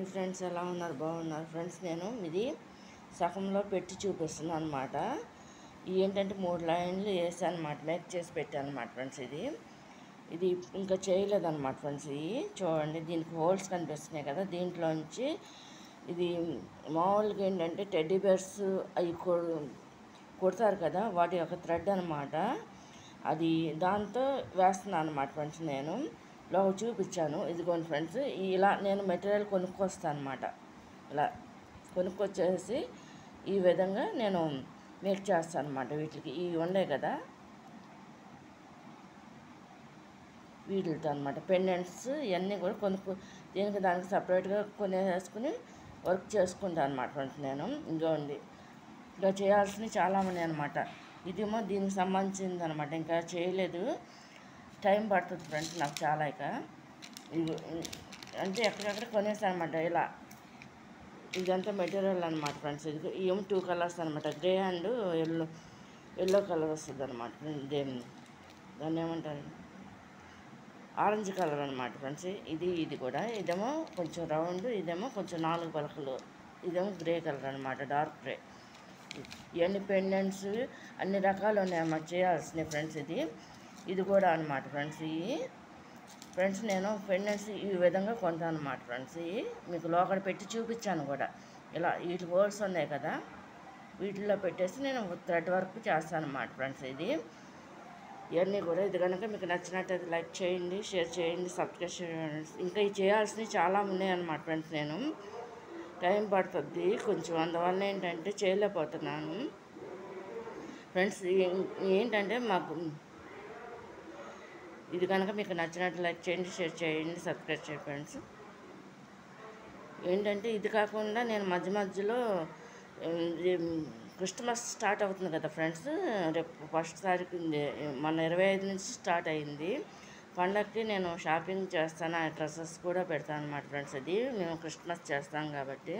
Hi friends ఎలా ఉన్నారు బాగున్నారు ఫ్రెండ్స్ నేను ఇది సగంలో పెట్టి చూపిస్తున్నాను అనమాట ఏంటంటే మూడు లైన్లు వేసాను అనమాట మేక్ చేసి పెట్టాను అనమాట ఫ్రెండ్స్ ఇది ఇది ఇంకా చేయలేదన్నమాట ఫ్రెండ్స్ ఇది చూడండి దీనికి హోల్స్ కనిపిస్తున్నాయి కదా దీంట్లోంచి ఇది మామూలుగా ఏంటంటే టెడ్డీ బేర్స్ అవి కొ- కుడతారు కదా వాటి యొక్క థ్రెడ్ అనమాట అది దాంతో వేస్తున్నాను అనమాట ఫ్రెండ్స్ నేను లోపల చూపించాను ఇదిగోండి ఫ్రెండ్స్ ఇలా నేను మెటీరియల్ కొనుక్కొస్తాను అనమాట ఇలా కొనుక్కొచ్చేసి ఈ విధంగా నేను మేక్ చేస్తాను అనమాట వీటికి ఇవి ఉన్నాయి కదా వీటితో అనమాట పెండెంట్స్ ఇవన్నీ కూడా కొనుక్కో దీనికి దానికి సపరేట్గా కొనేసుకుని వర్క్ చేసుకుంటాను అనమాట ఫ్రెండ్స్ నేను ఇంకోండి ఇంకా చేయాల్సినవి చాలా ఉన్నాయి అనమాట ఇదేమో దీనికి సంబంధించింది అనమాట ఇంకా చేయలేదు టైం పడుతుంది ఫ్రెండ్స్ నాకు చాలా ఇక ఇది అంటే ఎక్కడెక్కడ కొనేసాను అనమాట ఇలా ఇదంతా మెటీరియల్ అనమాట ఫ్రెండ్స్ ఇది ఏం టూ కలర్స్ అనమాట grey and yellow yellow colour వస్తుంది అనమాట దాన్ని ఏమంటారు ఆరెంజ్ కలర్ అనమాట ఫ్రెండ్స్ ఇది ఇది కూడా ఇదేమో కొంచెం రౌండ్ ఇదేమో కొంచెం నాలుగు పలకలు ఇదేమో గ్రే కలర్ అనమాట డార్క్ గ్రే ఇవన్నీ పెండెంట్స్ అన్ని రకాలు ఉన్నాయన్నమాట చేయాల్సినవి ఫ్రెండ్స్ ఇది ఇది కూడా అనమాట ఫ్రెండ్స్ ఇవి ఫ్రెండ్స్ నేను పెండెంట్స్ ఈ విధంగా కొంటాను అనమాట ఫ్రెండ్స్ ఇవి మీకు లోపల పెట్టి చూపించాను కూడా ఇలా వీటి హోల్స్ ఉన్నాయి కదా వీటిల్లో పెట్టేసి నేను థ్రెడ్ వర్క్ చేస్తాను అనమాట ఫ్రెండ్స్ ఇది ఇవన్నీ కూడా ఇది కనుక మీకు నచ్చినట్టయితే లైక్ చేయండి షేర్ చేయండి సబ్స్క్రైబ్ చేయండి ఇంకా ఇవి చేయాల్సినవి చాలా ఉన్నాయి అన్నమాట ఫ్రెండ్స్ నేను టైం పడుతుంది కొంచెం అందువల్ల ఏంటంటే చేయలేకపోతున్నాను ఫ్రెండ్స్ ఏ- ఏంటంటే మాకు ఇది కనుక మీకు నచ్చినట్టు లైక్ చేయండి షేర్ చేయండి సబ్స్క్రైబ్ చేయండి ఫ్రెండ్స్ ఏంటంటే ఇది కాకుండా నేను మధ్య మధ్యలో ఉమ్, ఇది క్రిస్మస్ స్టార్ట్ అవుతుంది కదా ఫ్రెండ్స్ రేపు ఫస్ట్ తారీఖు ఉంది. మన ఇరవై ఐదు నుంచి స్టార్ట్ అయింది పండగకి నేను షాపింగ్ చేస్తాను ఆ డ్రెస్సెస్ కూడా పెడతాను అనమాట ఫ్రెండ్స్ ఇది మేము క్రిస్మస్ చేస్తాం కాబట్టి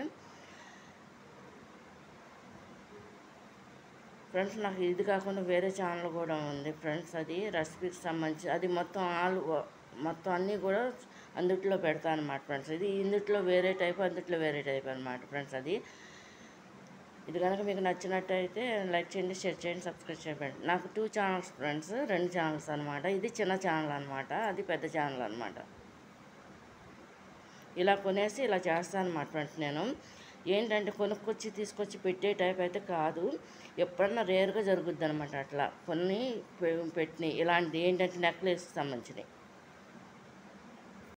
ఫ్రెండ్స్ నాకు ఇది కాకుండా వేరే ఛానల్ కూడా ఉంది ఫ్రెండ్స్ అది రెసిపీకి సంబంధించి అది మొత్తం ఆల్ మొత్తం అన్నీ కూడా అందుట్లో పెడతాను అనమాట ఫ్రెండ్స్ ఇది ఇందుట్లో వేరే టైప్ అందుట్లో వేరే టైప్ అనమాట ఫ్రెండ్స్ అది ఇది కనుక మీకు నచ్చినట్టయితే లైక్ చేయండి షేర్ చేయండి సబ్స్క్రైబ్ చేయండి నాకు టూ ఛానల్స్ ఫ్రెండ్స్ రెండు ఛానల్స్ అనమాట ఇది చిన్న ఛానల్ అనమాట అది పెద్ద ఛానల్ అనమాట ఇలా కొనేసి ఇలా చేస్తాను అనమాట ఫ్రెండ్స్ నేను ఏంటంటే కొనుక్కొచ్చి తీసుకొచ్చి పెట్టే టైప్ అయితే కాదు ఎప్పుడన్నా రేర్గా జరుగుద్ది అనమాట అట్లా కొన్ని పె- పెట్టినాయి ఇలాంటిది ఏంటంటే నెక్లెస్కి సంబంధించినవి